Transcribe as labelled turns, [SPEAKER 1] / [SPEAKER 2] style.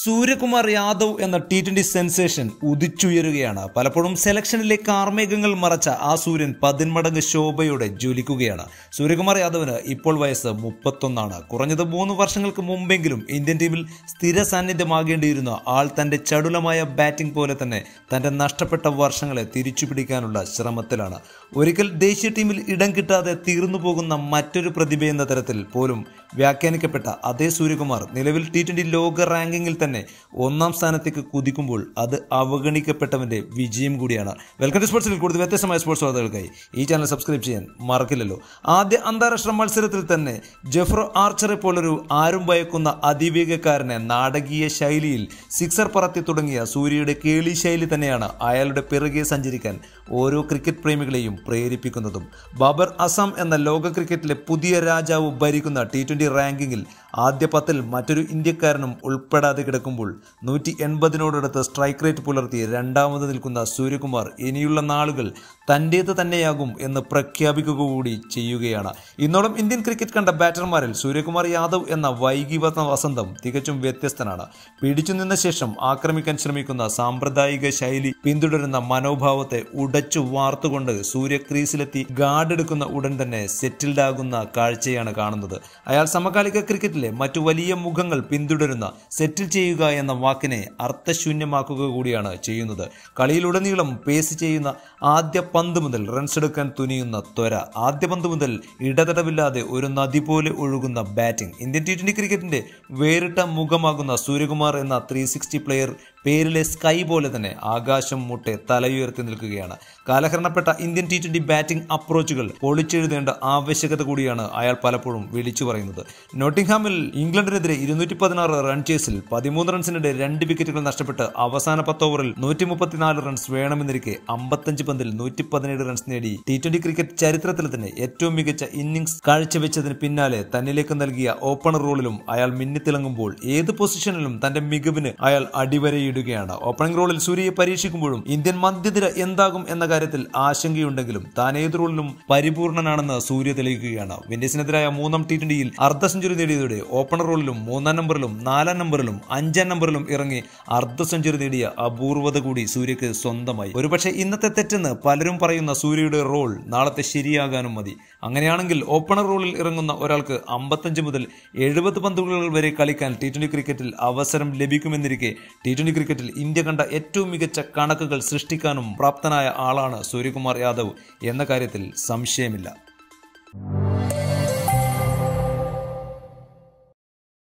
[SPEAKER 1] സൂര്യകുമാർ യാദവ് എന്ന T twenty sensation ഉദിച്ചുയരുകയാണ് പലപ്പോഴും സെലക്ഷനിലെ കാർമേഘങ്ങൾ മറച്ച ആ സൂര്യൻ പതിന്മടങ്ങ് ശോഭയോടെ ജ്വലിക്കുകയാണ് സൂര്യകുമാർ യാദവിന് ഇപ്പോൾ വയസ്സ് മുപ്പത്തൊന്നാണ് കുറഞ്ഞത് മൂന്ന് വർഷങ്ങൾക്ക് മുമ്പെങ്കിലും ഇന്ത്യൻ ടീമിൽ സ്ഥിര സാന്നിധ്യമാകേണ്ടിയിരുന്ന ആൾ തന്റെ ചടുലമായ ബാറ്റിംഗ് പോലെ തന്നെ തന്റെ നഷ്ടപ്പെട്ട വർഷങ്ങളെ തിരിച്ചുപിടിക്കാനുള്ള ശ്രമത്തിലാണ് ഒരിക്കൽ ദേശീയ ടീമിൽ ഇടം കിട്ടാതെ തീർന്നു പോകുന്ന മറ്റൊരു പ്രതിഭ എന്ന തരത്തിൽ പോലും വ്യാഖ്യാനിക്കപ്പെട്ട അതേ സൂര്യകുമാർ നിലവിൽ ടി ട്വന്റി ലോക റാങ്കിങ്ങിൽ തന്നെ ഒന്നാം സ്ഥാനത്തേക്ക് കുതിക്കുമ്പോൾ അത് അവഗണിക്കപ്പെട്ടവന്റെ വിജയം കൂടിയാണ് വെൽക്കം ടു സ്പോർട്സിൽ കൂടുതൽ വ്യത്യസ്തമായ സ്പോർട്സ് വാർത്തകൾക്കായി ഈ ചാനൽ സബ്സ്ക്രൈബ് ചെയ്യാൻ മറക്കില്ലല്ലോ ആദ്യ അന്താരാഷ്ട്ര മത്സരത്തിൽ തന്നെ ജെഫ്രോ ആർച്ചറെ പോലൊരു ആരും ഭയക്കുന്ന അതിവേഗക്കാരനെ നാടകീയ ശൈലിയിൽ സിക്സർ പറത്തി തുടങ്ങിയ സൂര്യയുടെ കേളി ശൈലി തന്നെയാണ് അയാളുടെ പിറകെ സഞ്ചരിക്കാൻ ഓരോ ക്രിക്കറ്റ് പ്രേമികളെയും പ്രേരിപ്പിക്കുന്നതും ബാബർ അസം എന്ന ലോക ക്രിക്കറ്റിലെ പുതിയ രാജാവ് ഭരിക്കുന്ന ടി ട്വന്റി റാങ്കിങ്ങിൽ ആദ്യ പത്തിൽ മറ്റൊരു ഇന്ത്യക്കാരനും ഉൾപ്പെടാതെ കിടക്കുമ്പോൾ നൂറ്റി എൺപതിനോടടുത്ത് സ്ട്രൈക്ക് റേറ്റ് പുലർത്തി രണ്ടാമത് നിൽക്കുന്ന സൂര്യകുമാർ ഇനിയുള്ള നാളുകൾ തൻ്റേത് തന്നെയാകും എന്ന് പ്രഖ്യാപിക്കുക കൂടി ചെയ്യുകയാണ് ഇന്നോളം ഇന്ത്യൻ ക്രിക്കറ്റ് കണ്ട ബാറ്റർമാരിൽ സൂര്യകുമാർ യാദവ് എന്ന വൈകി വന്ന വസന്തം തികച്ചും വ്യത്യസ്തനാണ് പിടിച്ചു നിന്ന ശേഷം ആക്രമിക്കാൻ ശ്രമിക്കുന്ന സാമ്പ്രദായിക ശൈലി പിന്തുടരുന്ന മനോഭാവത്തെ ഉടച്ചു വാർത്തുകൊണ്ട് സൂര്യ ക്രീസിലെത്തി ഗാർഡ് എടുക്കുന്ന ഉടൻ തന്നെ സെറ്റിൽഡ് ആകുന്ന കാഴ്ചയാണ് കാണുന്നത് അയാൾ സമകാലിക ക്രിക്കറ്റിലെ മറ്റു വലിയ മുഖങ്ങൾ പിന്തുടരുന്ന സെറ്റിൽ ചെയ്യുക എന്ന വാക്കിനെ അർത്ഥശൂന്യമാക്കുക കൂടിയാണ് ചെയ്യുന്നത് കളിയിലുടനീളം പേസ് ചെയ്യുന്ന ആദ്യ പന്ത് മുതൽ റൺസ് എടുക്കാൻ തുനിയുന്ന ത്വര ആദ്യ പന്ത് മുതൽ ഇടതടവില്ലാതെ ഒരു നദി പോലെ ഒഴുകുന്ന ബാറ്റിംഗ് ഇന്ത്യൻ ടി ട്വന്റി ക്രിക്കറ്റിന്റെ വേറിട്ട മുഖമാകുന്ന സൂര്യകുമാർ എന്ന ത്രീ സിക്സ്റ്റി പ്ലെയർ പേരിലെ സ്കൈ പോലെ തന്നെ ആകാശം മുട്ടെ തലയുയർത്തി നിൽക്കുകയാണ് കാലഹരണപ്പെട്ട ഇന്ത്യൻ ടി ട്വന്റി ബാറ്റിംഗ് അപ്രോച്ചുകൾ പൊളിച്ചെഴുതേണ്ട ആവശ്യകത കൂടിയാണ് അയാൾ പലപ്പോഴും വിളിച്ചു പറയുന്നത് നോട്ടിംഗ്ഹാമിൽ ഇംഗ്ലണ്ടിനെതിരെ ഇരുന്നൂറ്റി പതിനാറ് റൺ ചേസിൽ പതിമൂന്ന് റൺസിനിടെ രണ്ട് വിക്കറ്റുകൾ നഷ്ടപ്പെട്ട് അവസാന പത്ത് ഓവറിൽ നൂറ്റി മുപ്പത്തിനാല് റൺസ് വേണമെന്നിരിക്കെ അമ്പത്തഞ്ച് പന്തിൽ നൂറ്റി പതിനേഴ് റൺസ് നേടി ടി ട്വന്റി ക്രിക്കറ്റ് ചരിത്രത്തിൽ തന്നെ ഏറ്റവും മികച്ച ഇന്നിംഗ്സ് കാഴ്ചവെച്ചതിന് പിന്നാലെ തന്നിലേക്ക് നൽകിയ ഓപ്പണർ റോളിലും അയാൾ മിന്നിത്തിളങ്ങുമ്പോൾ ഏത് പൊസിഷനിലും തന്റെ മികവിന് അയാൾ അടിവരയിടുകയാണ് ഓപ്പണിംഗ് റോളിൽ സൂര്യയെ പരീക്ഷിക്കുമ്പോഴും ഇന്ത്യൻ മധ്യനിര എന്താകും എന്ന കാര്യത്തിൽ ആശങ്കയുണ്ടെങ്കിലും താൻ ഏത് റോളിലും പരിപൂർണനാണെന്ന് സൂര്യ തെളിയിക്കുകയാണ് വിൻഡീസിനെതിരായ മൂന്നാം ടി ട്വന്റിയിൽ അർദ്ധ സെഞ്ചുറി നേടിയതോടെ ഓപ്പണർ റോളിലും മൂന്നാം നമ്പറിലും നാലാം നമ്പറിലും അഞ്ചാം നമ്പറിലും ഇറങ്ങി അർദ്ധ സെഞ്ചുറി നേടിയ അപൂർവത കൂടി സൂര്യക്ക് സ്വന്തമായി ഒരുപക്ഷെ ഇന്നത്തെ തെറ്റെന്ന് പലരും പറയുന്ന സൂര്യയുടെ റോൾ നാളത്തെ ശരിയാകാനും മതി അങ്ങനെയാണെങ്കിൽ ഓപ്പണർ റോളിൽ ഇറങ്ങുന്ന ഒരാൾക്ക് അമ്പത്തഞ്ച് മുതൽ എഴുപത് പന്തുകൾ വരെ കളിക്കാൻ ടി ട്വന്റി ക്രിക്കറ്റിൽ അവസരം ലഭിക്കുമെന്നിരിക്കെ ടി ട്വന്റി ക്രിക്കറ്റിൽ ഇന്ത്യ കണ്ട ഏറ്റവും മികച്ച കണക്കുകൾ സൃഷ്ടിക്കാനും പ്രാപ്തനായ ആളാണ് സൂര്യകുമാർ യാദവ് എന്ന കാര്യത്തിൽ സംശയമില്ല